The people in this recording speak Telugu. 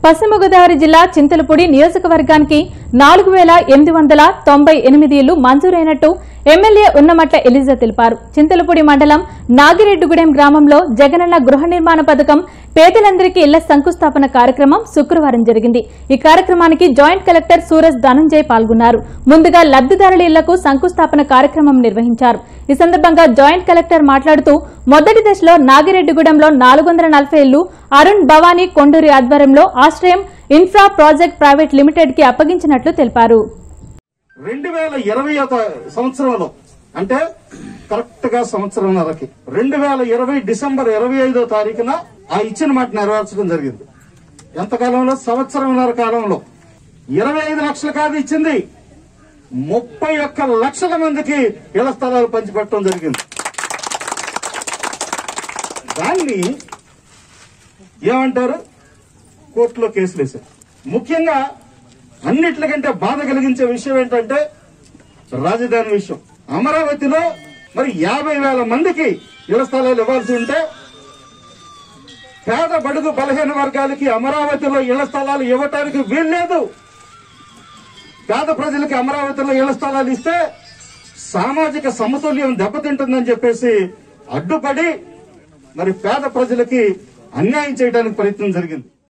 పశ్చిమ గోదావరి జిల్లా చింతలపూడి నియోజకవర్గానికి నాలుగు వేల ఎనిమిది వందల తొంభై ఎనిమిది ఇళ్లు మంజూరైనట్టు ఎమ్మెల్యే ఉన్నమట్ల ఎలిజా తెలిపారు చింతలపూడి మండలం నాగిరెడ్డిగూడెం గ్రామంలో జగనన్న గృహ నిర్మాణ పథకం పేదలందరికీ ఇళ్ల శంకుస్థాపన కార్యక్రమం శుక్రవారం జరిగింది ఈ కార్యక్రమానికి జాయింట్ కలెక్టర్ సూరజ్ ధనంజయ్ పాల్గొన్నారు ముందుగా లబ్దిదారుల ఇళ్లకు శంకుస్థాపన కార్యక్రమం నిర్వహించారు ఈ సందర్భంగా జాయింట్ కలెక్టర్ మాట్లాడుతూ మొదటి దశలో నాగిరెడ్డిగూడెంలో నాలుగు వందల నలభై ఇళ్లు అరుణ్ భవానీ కొండూరి ఆధ్వర్యంలో ఆశ్రయం ఇన్ఫ్రా ప్రాజెక్ట్ ప్రైవేట్ లిమిటెడ్ కి అప్పగించినట్లు తెలిపారు రెండు వేల ఇరవై సంవత్సరంలో అంటే కరెక్ట్ గా సంవత్సరంన్నరకి రెండు వేల ఇరవై డిసెంబర్ ఇరవై ఐదో తారీఖున ఆ ఇచ్చిన మాట నెరవేర్చడం జరిగింది ఎంత కాలంలో సంవత్సరంన్నర కాలంలో ఇరవై ఐదు లక్షలు కాదు ఇచ్చింది ముప్పై ఒక్క లక్షల మందికి ఇళ్ల స్థలాలు పంచిపెట్టడం జరిగింది దాన్ని ఏమంటారు కోర్టులో కేసులు వేశారు ముఖ్యంగా అన్నిట్లకంటే బాధ కలిగించే విషయం ఏంటంటే రాజధాని విషయం అమరావతిలో మరి యాభై వేల మందికి ఇళ్ల స్థలాలు ఇవ్వాల్సి ఉంటే పేద బడుగు బలహీన వర్గాలకి అమరావతిలో ఇళ్ల స్థలాలు ఇవ్వటానికి వీల్లేదు పేద ప్రజలకి అమరావతిలో ఇళ్ల స్థలాలు ఇస్తే సామాజిక సమతుల్యం దెబ్బతింటుందని చెప్పేసి అడ్డుపడి మరి పేద ప్రజలకి అన్యాయం చేయడానికి ప్రయత్నం జరిగింది